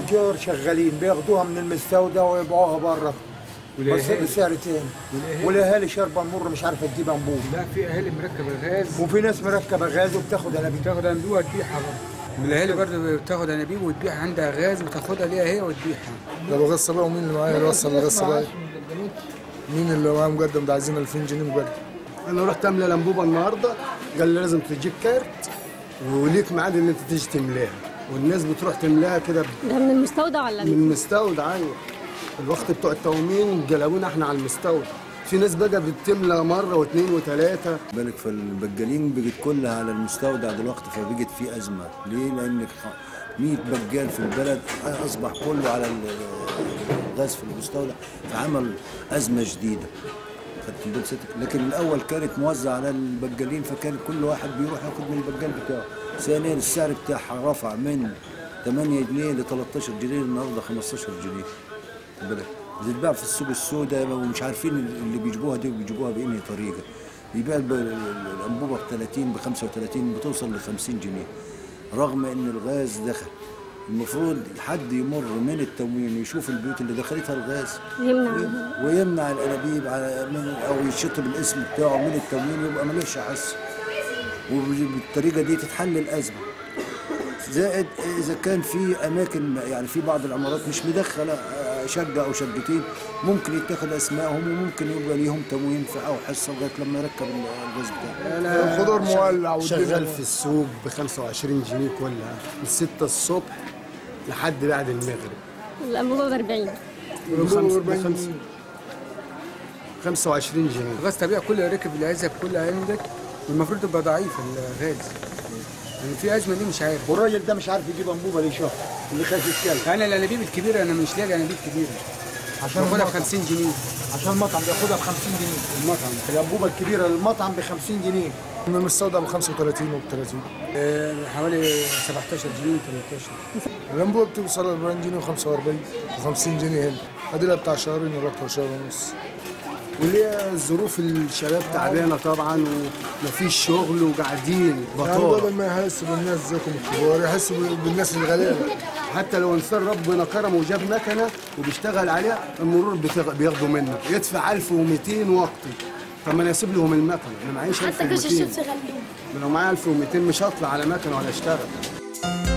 تجار شغالين بياخدوها من المستودع ويبيعوها بره بس والأهالي- بسعر تاني والأهالي- والاهالي شاربه المر مش عارفه تجيب انبوب لا في اهالي مركب الغاز وفي ناس مركبه غاز وبتاخد انابيب بتاخد انبوبه وتبيعها برضه والاهالي برضه بتاخد انابيب وتبيع عندها غاز بتاخدها ليها هي وتبيعها ده الغاز صباح ومين اللي معايا يوصل الغاز صباح مين اللي معاه مقدم ده عايزين 2000 جنيه مقدم انا رحت املى الانبوبه النهارده قال لي لازم تجيب كارت وليك ميعاد ان انت تيجي تملاها والناس بتروح تملاها كده ده من المستودع ولا من من المستودع ايوه الوقت بتوع التومين جلبونا احنا على المستودع في ناس بقى بتملى مره واثنين وثلاثه بالك فالبجالين بقت كلها على المستودع دلوقتي فبقت في ازمه ليه؟ لان 100 بجال في البلد اصبح كله على الغاز في المستودع فعمل ازمه جديده خدت بال ستك لكن الاول كانت موزعه على البجالين فكان كل واحد بيروح ياخد من البجال بتاعه ثانيا السعر بتاعها رفع من 8 جنيه ل 13 جنيه النهارده 15 جنيه خد بالك بتتباع في السوق السوداء ومش عارفين اللي بيجيبوها دي بيجيبوها بأنهي طريقه بيبيع الب- الانبوبه ب 30 ب 35 بتوصل ل 50 جنيه رغم ان الغاز دخل المفروض حد يمر من التموين يشوف البيوت اللي دخلتها الغاز يمنع وي- ويمنع الانابيب على من او يشطب الاسم بتاعه من التموين يبقى ملوش حس وبالطريقه دي تتحل الازمه زائد اذا كان في اماكن يعني في بعض العمارات مش مدخله آه، شقه او شقتين ممكن يتخذ اسمائهم وممكن يبقى ليهم تموين في او حصه لغايه لما يركب الغاز بتاعه الخضار مولع والدنيا شغال في السوق ب 25 جنيه كلها من 6 الصبح لحد بعد المغرب الانبوبه ب 40 بخمس- 40 بخمس- جنيه. 25 جنيه الغاز طبيعي كل ركب العزب كلها عندك والمفروض تبقى ضعيف الغاز يعني في ازمه دي مش عارف والراجل ده مش عارف يجيب انبوبه ليه شهر اللي خايف يتكلم انا الانابيب الكبيره انا مش لاقي انابيب كبيره عشان باخدها ب المطعم 50 جنيه عشان المطعم بياخدها ب 50 جنيه المطعم الانبوبه الكبيره للمطعم ب 50 جنيه من المستودع ب 35 وب 30 آه، حوالي 17 جنيه 18 الانبوبه بتوصل ل 40 جنيه و45 و50 جنيه هنا ادي لها بتاع شهرين ولا شهر ونص وليه ظروف الشباب تعبانه طبعا ومفيش شغل وقاعدين يعني بطاله بدل ما يحسوا بالناس زيكم الكبار يحسوا بالناس الغلابه حتى لو انسان ربنا كرمه وجاب مكنه وبيشتغل عليها المرور بتغ- بياخدوا منه يدفع 1200 وقتي طب ما انا اسيب لهم المكنه انا معيش حتى كاش 1200 الشمس غلوه لو معايا 1200 مش هطلع على مكنه ولا اشتغل